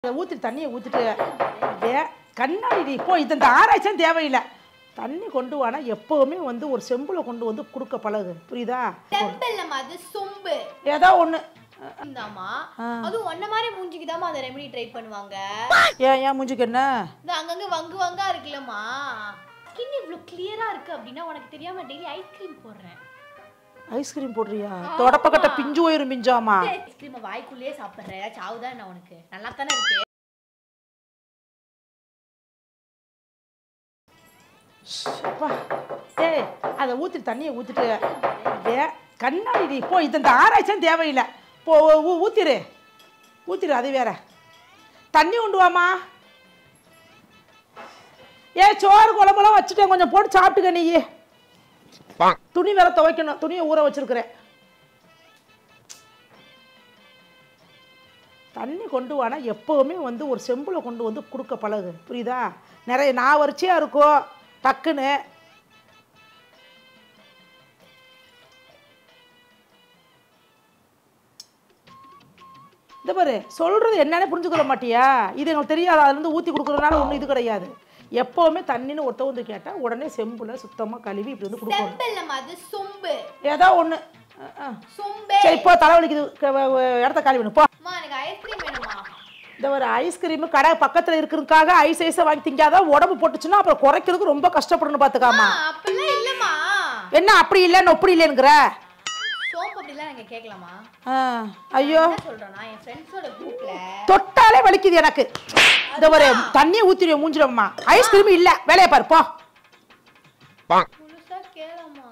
அதை ஊற்றிட்டு தண்ணியை ஊற்றிட்டு வே கண்ணாடி நீ போ இது இந்த ஆராய்ச்சியும் தேவையில்லை தண்ணி கொண்டு வானா எப்போவுமே வந்து ஒரு செம்பில் கொண்டு வந்து கொடுக்க பழகு புரியுதா செம்பல்லம்மா அது சொம்பு ஏதோ ஒன்று இந்தாம்மா அது ஒன்ன மாதிரி மூஞ்சிக்கு தாம்மா அந்த ரெமெடி ட்ரை பண்ணுவாங்க ஏன் ஏன் மூஞ்சிக்கு என்ன இந்த அங்கங்க வங்கு வங்கா இருக்குல்லம்மா ஸ்கின் இவ்ளோ கிளியரா இருக்கு அப்படின்னா உனக்கு தெரியாம டெய்லி ஐஸ்கிரீம் போடுறேன் ஐஸ்கிரீம் போடுறியா தொடப்பக்கட்ட பிஞ்சு போயிரும் பிஞ்சாமா ஐஸ்கிரீம் வாய்க்குள்ளேயே சாப்பிடுற ஏதாச்சும் ஆகுதா என்ன உனக்கு நல்லா தானே இருக்கு அப்பா ஏய் அதை ஊற்றிட்டு தண்ணியை ஊற்றிட்டு வே கண்ணாடி நீ போ இது இந்த ஆராய்ச்சியும் தேவையில்லை போ ஊ ஊற்றிரு ஊற்றிரு அது வேற தண்ணி கொண்டு வாமா ஏ சோறு குழம்புலாம் வச்சுட்டேன் கொஞ்சம் போட்டு சாப்பிட்டுக்க நீ துணி வேற துவைக்கணும் துணியை ஊற வச்சிருக்கிறேன் தண்ணி கொண்டு வானா எப்போவுமே வந்து ஒரு செம்பில் கொண்டு வந்து கொடுக்க பழகு புரியுதா நிறைய நான் வரிச்சியாக இருக்கும் டக்குன்னு இந்த பாரு சொல்கிறது என்னன்னு புரிஞ்சுக்கிற மாட்டியா இது எனக்கு தெரியாது அதுலேருந்து ஊற்றி கொடுக்குறதுனால ஒன்றும் இது கிடையாது எப்போவுமே தண்ணின்னு ஒருத்த வந்து கேட்டால் உடனே செம்புல சுத்தமாக கழுவி இப்படி வந்து கொடுக்கணும் செம்பல்லம்மா அது சொம்பு ஏதோ ஒன்று சொம்பே சரி இப்போ தலைவலிக்குது க- வ- வ- இடத்த காலி பண்ணு போ அம்மா எனக்கு ஐஸ்கிரீம் வேணுமா இந்த ஒரு ஐஸ்கிரீமு கடை பக்கத்தில் இருக்கிறதுக்காக ஐஸ் ஐஸை வாங்கி திங்காதான் உடம்பு போட்டுச்சுன்னா அப்புறம் குறைக்கிறதுக்கு ரொம்ப கஷ்டப்படணும் பார்த்துக்காமா ஆ, அப்படிலாம் இல்லம்மா என்ன அப்படி இல்லைன்னு அப்படி இல்லைங்கிற சோம்பு அப்படிலாம் நாங்க கேட்கலாமா ஆ, ஐயோ என்ன சொல்றேன்னா என் ஃப்ரெண்ட்ஸோட குரூப்ல தொட்டாலே வலிக்குது எனக்கு இந்த ஒரு தண்ணியை ஊற்றிடுவேன் மூஞ்சிடுவோம்மா ஐஸ்கிரீம் இல்லை வேலையை பாரு போ முழுசா கேளம்மா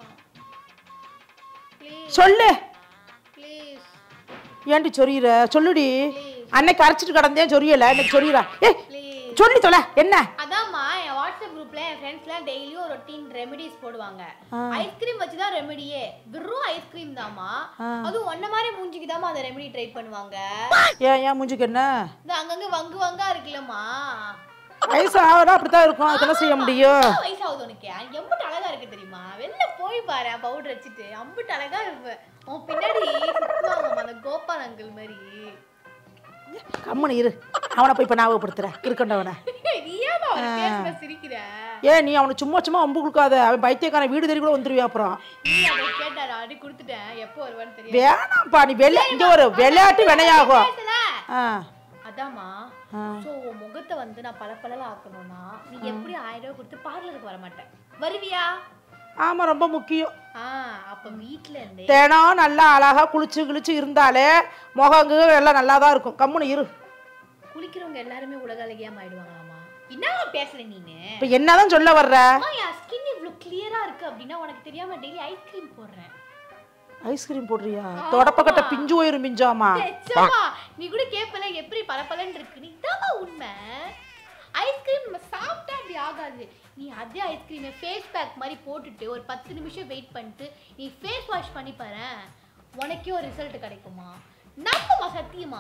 ப்ளீஸ் சொல்லு ப்ளீஸ் ஏன்டி சொரியிற சொல்லுடி அன்னைக்கு அரைச்சிட்டு கிடந்தேன் சொரியல இன்னைக்கு சொரியிற ஏ ப்ளீஸ் சொல்லி தொலை என்ன அதாம்மா என் வாட்ஸ்அப் குரூப்ல என் ஃப்ரெண்ட்ஸ்லாம் டெய்லியும் ஒரு ரொட்டீன் ரெமெடிஸ் போடுவாங்க ஐஸ்கிரீம் வச்சு தான் ரெமெடியே வெறும் ஐஸ்கிரீம் தாம்மா அதுவும் ஒன்ன மாதிரி மூஞ்சிக்கு தாம்மா அந்த ரெமெடி ட்ரை பண்ணுவாங்க ஏன் ஏன் மூஞ்சிக்கு என்ன இந்த அங்கங்க வங்கு வங்கா இருக்குல்லம்மா வயசு ஆகுனா அப்படித்தான் இருக்கும் அதுக்கு என்ன செய்ய முடியும் எவ்வளவு வயசாகுது உனக்கு எம்பிட்டு அழகா இருக்கு தெரியுமா வெளில போய் பாரு பவுடர் வச்சுட்டு அம்பிட்டு அழகா இருப்ப உன் பின்னாடி சுத்துவாங்கம்மா அந்த கோபால் அங்கிள் மாதிரி கம்முன்னு இரு அவனை போய் இப்போ ஞாபகப்படுத்துறேன் இருக்கண்டவனை நீ ஏன் அவன் பேசுன சிரிக்கிற ஏன் நீ அவனை சும்மா சும்மா அம்பு கொடுக்காத அவன் பைத்தியக்காரன் வீடு தேடி கூட வந்துருவியா அப்புறம் நீ அதை கேட்டாரு அடி கொடுத்துட்டேன் எப்போ வருவான்னு தெரியும் வேணாம்ப்பா நீ வெள்ளை இங்கே ஒரு விளையாட்டு வினையாகும் பேசல ஆ அதாம்மா ஆ. சோ உன் முகத்தை வந்து நான் பல பலல ஆக்கணும்னா நீ எப்படி ஆயிரம் ரூபாய் கொடுத்து பார்லருக்கு வர மாட்டேன் வருவியா ஆமாம் ரொம்ப முக்கியம் ஆ அப்ப வீட்ல இருந்தே தினம் நல்லா அழகா குளிச்சு கிழிச்சு இருந்தாலே முகங்கு எல்லாம் நல்லா தான் இருக்கும் கம்முன்னு இரு குளிக்கிறவங்க எல்லாருமே உலக அழகியாம ஆயிடுவாங்களாமா என்னவா பேசுற நீனு இப்போ என்னதான் சொல்ல வர்ற அம்மா என் ஸ்கின் இவ்ளோ கிளியரா இருக்கு அப்படின்னா உனக்கு தெரியாம டெய்லி ஐஸ்கிரீம் போடுறேன் ஐஸ்கிரீம் போடுறியா தொடப்பக்கட்ட பிஞ்சு போயிரும் பிஞ்சாமா நிச்சயமா நீ கூட கேப்பல எப்படி பளபளன்னு இருக்கு நீ இதாம்மா உண்மை ஐஸ்கிரீம் நம்ம சாப்பிட்டா அப்படி ஆகாது நீ அதே ஐஸ்கிரீமை ஃபேஸ் பேக் மாதிரி போட்டுட்டு ஒரு பத்து நிமிஷம் வெயிட் பண்ணிட்டு நீ ஃபேஸ் வாஷ் பண்ணி பாரு உனக்கே ஒரு ரிசல்ட் கிடைக்குமா நம்புமா சத்தியமா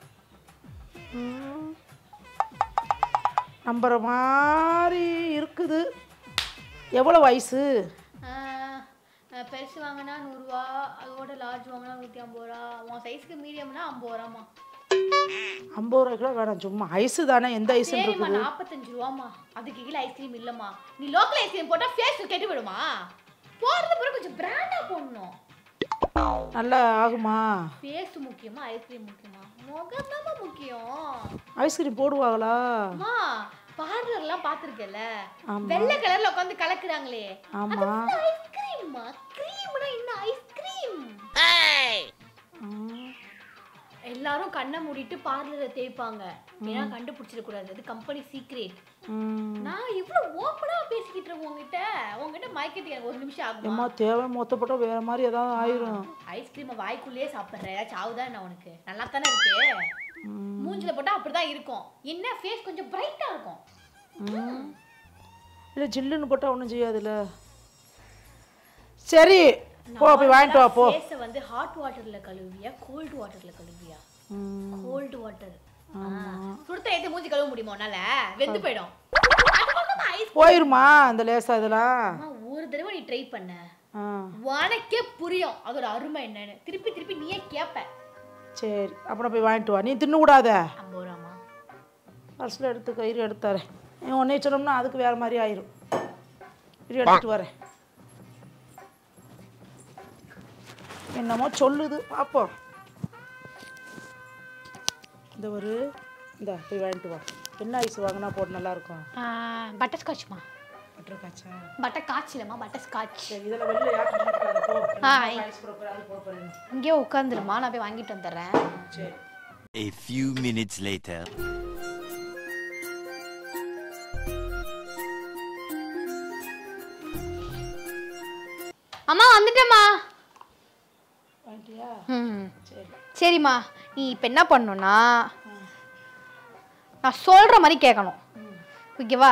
ம். நம்புற மாதிரி இருக்குது எவ்வளோ வயசு ஆஹ், அஹ், பெருசு வாங்கினா நூறுரூவா அதோட லார்ஜ் வாங்கினா நூற்றி ஐம்பது ரூபா உன் சைஸ்க்கு மீடியம்னா ஐம்பது ரூபாமா ஐம்பது ரூபாய் கூட வேணாம் சும்மா ஐஸு தானே எந்த ஐஸுன்னு சரிம்மா இருக்குது நாற்பத்தஞ்சு ரூபாம்மா அதுக்கு கீழே ஐஸ்கிரீம் இல்லைம்மா நீ லோக்கல் ஐஸ்கிரீம் போட்டால் ஃபேஸ் கெட்டு விடுமா போடுறது பிறகு கொஞ்சம் பிராண்டாக போடணும் நல்லா ஆகுமா ஃபேஸ் முக்கியமா ஐஸ்கிரீம் முக்கியமா முகம் தாம்மா முக்கியம் ஐஸ்கிரீம் போடுவாங்களா அம்மா பார்லர்லாம் பார்த்துருக்கல ஆமா. வெள்ளை கலர்ல உட்காந்து கலக்குறாங்களே ஆமா ஐஸ்கிரீம்மா க்ரீம்னா என்ன ஐஸ்கிரீம் ம். எல்லாரும் கண்ணை மூடிட்டு பார்லரை தேய்ப்பாங்க ஏன்னா கண்டுபிடிச்சிட கூடாது அது கம்பெனி சீக்ரெட் ம். நான் இவ்வளவு ஓப்பனா பேசிக்கிட்டு இருக்கேன் உங்ககிட்ட உங்ககிட்ட மயக்கத்துக்கு எனக்கு ஒரு நிமிஷம் ஆகுமா ஏம்மா தேவை மொத்தப்பட்ட வேற மாதிரி ஏதாவது ஆயிரும் ஐஸ்கிரீமை வாய்க்குள்ளேயே சாப்பிட்ற ஏதாச்சும் ஆகுதா என்ன உனக்கு நல்லா தானே இருக்கு ம். மூஞ்சில போட்டா அப்படிதான் இருக்கும் என்ன ஃபேஸ் கொஞ்சம் பிரைட்டா இருக்கும் ம். இல்லை ஜில்லுன்னு போட்டால் ஒன்றும் செய்யாதுல்ல சரி போ போய் வாங்கிட்டு வா போ ஃபேஸை வந்து ஹாட் வாட்டர்ல கழுவியா கோல்டு வாட்டர்ல கழுவியா ம். கோல்டு வாட்டர் சுடுத்த ஏத்து மூஞ்சி கழுவ முடியுமா உன்னால வெந்து போயிடும் அதுக்கப்புறம் ஐஸ் போயிருமா அந்த லேசா இதெல்லாம் அம்மா, ஒரு தடவை நீ ட்ரை பண்ண ஆ உனக்கே புரியும் அதோட அருமை என்னன்னு திருப்பி திருப்பி நீயே கேப்ப சரி அப்புறம் போய் வாங்கிட்டு வா நீ தின்னு கூடாத ஐம்பது ரூபாமா பர்ஸில் எடுத்துக்க இரு எடுத்தாரேன் நீ ஒன்றே சொன்னோம்னா அதுக்கு வேறு மாதிரி ஆயிரும் இரு எடுத்துட்டு வரேன் என்னமோ சொல்லுது பார்ப்போம் இந்த ஒரு இந்த போய் வாங்கிட்டு வா என்ன ஐஸ் வாங்கினா போட்டு நல்லா இருக்கும் பட்டர் ஸ்காட்ச்மா பட்டர் காய்ச்சா பட்டர் காய்ச்சலம்மா பட்டர் ஸ்காட்ச் சரி இதில் வெளில யாரும் இருக்காது போ ஆ, ஐஸ் போட போகிறேன் அது போட போகிறேன் இங்கேயே உட்காந்துருமா நான் போய் வாங்கிட்டு வந்துடுறேன் சரி A few minutes later. அம்மா வந்துட்டேம்மா வாங்கிட்டியா ம் சரி சரிம்மா நீ இப்போ என்ன பண்ணணும்னா நான் சொல்கிற மாதிரி கேட்கணும் ஓகேவா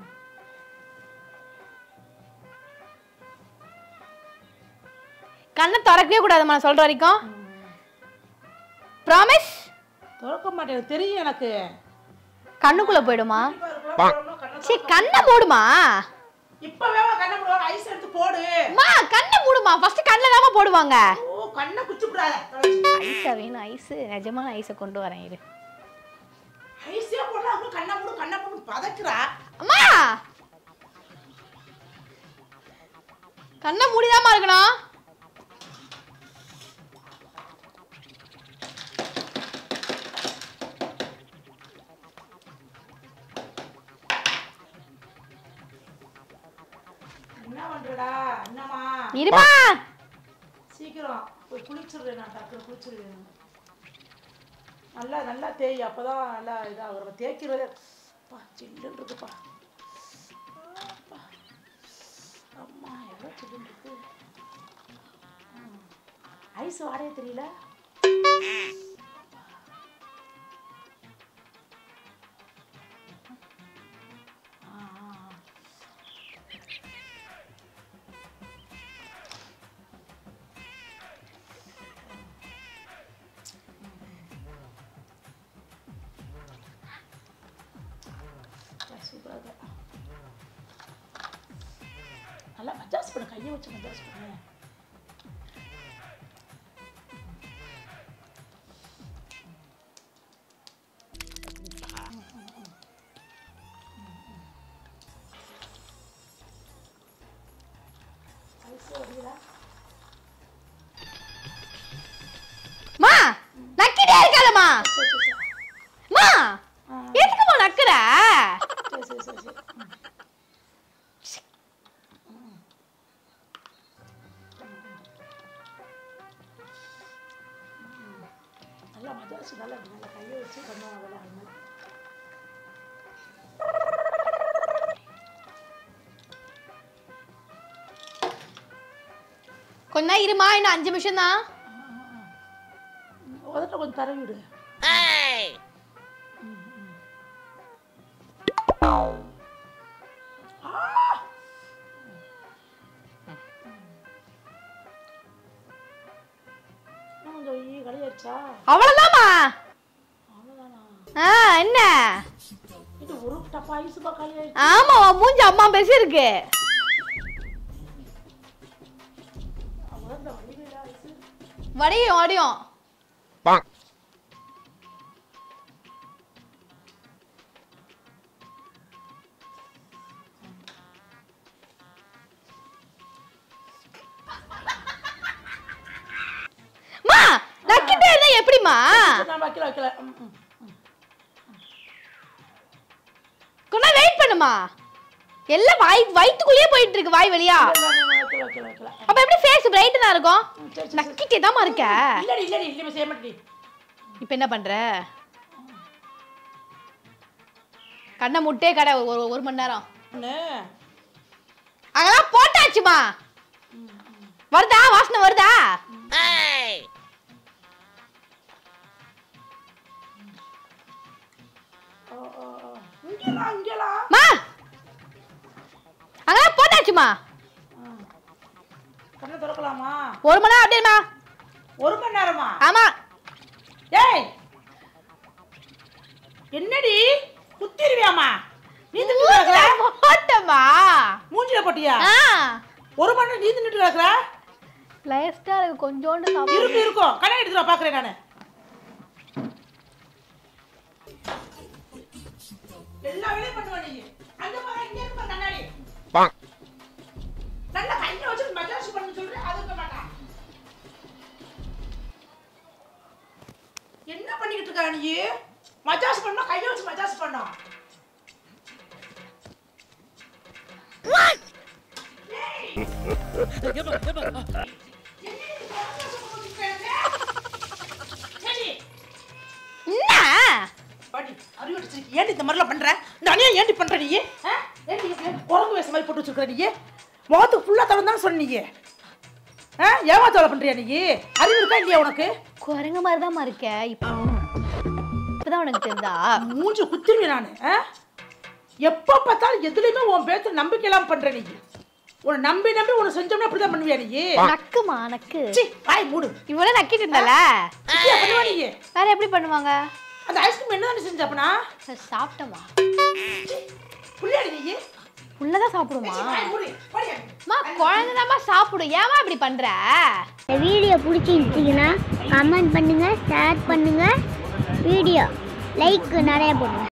கண்ணை திறக்கவே கூடாதும்மா நான் சொல்கிற வரைக்கும் ப்ராமிஸ் திறக்க மாட்டேன் தெரியும் எனக்கு கண்ணுக்குள்ளே போயிடுமா கண்ணை சரி கண்ணை மூடுமா இப்பவே கண்ணை போடுவாங்க ஐஸ் எடுத்து போடு அம்மா கண்ணை மூடுமா ஃபர்ஸ்ட் கண்ணில் தாம்மா போடுவாங்க ஓ கண்ணை குச்சி விடாத ஐஸா வேணும் ஐஸு நிஜமான ஐஸை கொண்டு வரேன் இரு ஐஸே போடுறா அவங்க கண்ணை மூடு கண்ணை மூடு பதக்குறா அம்மா கண்ணை மூடிதாம்மா இருக்கணும் என்ன பண்றடா என்னம்மா இருமா சீக்கிரம் போய் குளிச்சிடுறேன் நான் டக்குனு குளிச்சிடுவேன் நல்லா நல்லா தேய் அப்பதான் நல்லா இதாக வரும் தேய்க்கிறது பா சில்லுன்னு இருக்குப்பா அப்பா. அம்மா எவ்வளோ சில்லுன்னு இருக்கு ஐஸ் வாடையே தெரியல ஆ, ஆ, ஆ. சூப்பராக இருக்கு. நல்லா மஜாஸ் பண்ணு கையை வச்சு மஜாஸ் பண்ணு ஐஸ் வருகிறா மா நக்கிட்டே இருக்காதம்மா சரி சரி சரி மா ஆ. எதுக்குமா நக்குற சரி சரி சரி சரி ம். நல்லா மஜாஸ் நல்லா நல்லா கையை வச்சு பண்ணுவாங்க அதெல்லாம் அது மாதிரி கொஞ்ச நேரம் இருமா இன்னும் அஞ்சு நிமிஷம் தான் உதட்ட கொஞ்சம் தர விடு இன்னும் கொஞ்சம் ஈ கடையாச்சா அவ்வளோதாம்மா அவ்வளோதானா ஆ என்ன இது ஒரு டப்பா ஐஸுப்பா கடையாச்சு ஆமா உன் மூஞ்சி அம்மா பேசி இருக்கு அவ்வளோ இந்த வடிவேல ஐஸு வடியும் வடியும் மா நக்கிட்டே இருந்தா எப்படிமா நான் வைக்கல வைக்கல ம், ம். கொஞ்ச வெயிட் பண்ணுமா எல்லாம் வாய் வயித்துக்குள்ளேயே போயிட்டு இருக்கு வாய் வழியா இல்ல, இல்ல, இல்ல, வைக்கல வைக்கல வைக்கல அப்ப எப்படி ஃபேஸ் பிரைட்டனா இருக்கும் ம், சரி சரி நக்கிட்டே தாம்மா இருக்க இல்லடி இல்லடி இல்லடி செய்ய மாட்டேடி இப்போ என்ன பண்ற கண்ணை முட்டே கடை ஒரு ஒரு மணி நேரம் ஒன்று அதெல்லாம் போட்டாச்சுமா வருதா வாசனை வருதா இங்கெல்லாம் இங்கெல்லாம் மா அதெல்லாம் போட்டாச்சுமா கண்ணை திறக்கலாமா ஒரு மணி நேரம் அப்படியேம்மா ஒரு மணி நேரமா ஆமா ஏய் என்னடி குத்திருவியாமா நீ திட்டு கிடக்குற போட்டமா மூஞ்சில போட்டியா ஆ ஒரு மணி நேரம் நீ தின்னுட்டு கிடக்குற லைஸ்டா இருக்கு கொஞ்சோண்டு சாப்பிடு இருக்கும் இருக்கும் கண்ணை எடுத்துட்டு வா பாக்குறேன் நானு எல்லா வேலையும் பண்ணுவ நீ அங்க பாரு இங்க இருப்ப கண்ணாடி நல்லா கையில வச்சு மஜாஸ் பண்ண சொல்றேன் அது இருக்க மாட்டான் என்ன பண்ணிக்கிட்டு இருக்க நீ மஜாஸ் பண்ணா கையில வச்சு மஜாஸ் பண்ணோம் என்ன பாடி அறிவு அடிச்சிருக்கு ஏன்டி இந்த மாதிரிலாம் பண்ற இந்த அணியா ஏன்டி பண்ற நீ ஆ? ஏன்டி இப்படி குரங்கு வேஷம் மாதிரி போட்டு வச்சிருக்கிற நீ முகத்துக்கு ஃபுல்லா தவன் தான் சொன்னீங்க ஆ ஏமாத்தவளை பண்றியா நீ அறிவு இருக்கா இல்லையா உனக்கு குரங்கு மாதிரி தான் இருக்க இப்போ இப்பதான் உனக்கு தெரிஞ்சா மூஞ்சி குத்திருவேன் நான் ஆ எப்போ பார்த்தாலும் எதுலையுமே உன் பேச்சு நம்பிக்கை இல்லாம பண்ற நீ உன்னை நம்பி நம்பி உன்னை செஞ்சோம்னா அப்படிதான் பண்ணுவியா நீ நக்குமா நக்கு சி வாய் மூடு இவ்வளவு நக்கிட்டு இருந்தால இப்படியா பண்ணுவா நீ வேற எப்படி பண்ணுவாங்க அந்த ஐஸ்கிரீம் என்ன செஞ்ச அப்பனா சாப்பிட்டமா புள்ளியாடி நீ உள்ளதான் சாப்பிடுமா சி, வாய் மூடு போடியா. மா குழந்தைதாம்மா சாப்பிடும் ஏமா இப்படி பண்ற இந்த வீடியோ பிடிச்சிருந்துச்சிங்கன்னா கமெண்ட் பண்ணுங்கள் ஷேர் பண்ணுங்கள் வீடியோ லைக் நிறைய போடுங்க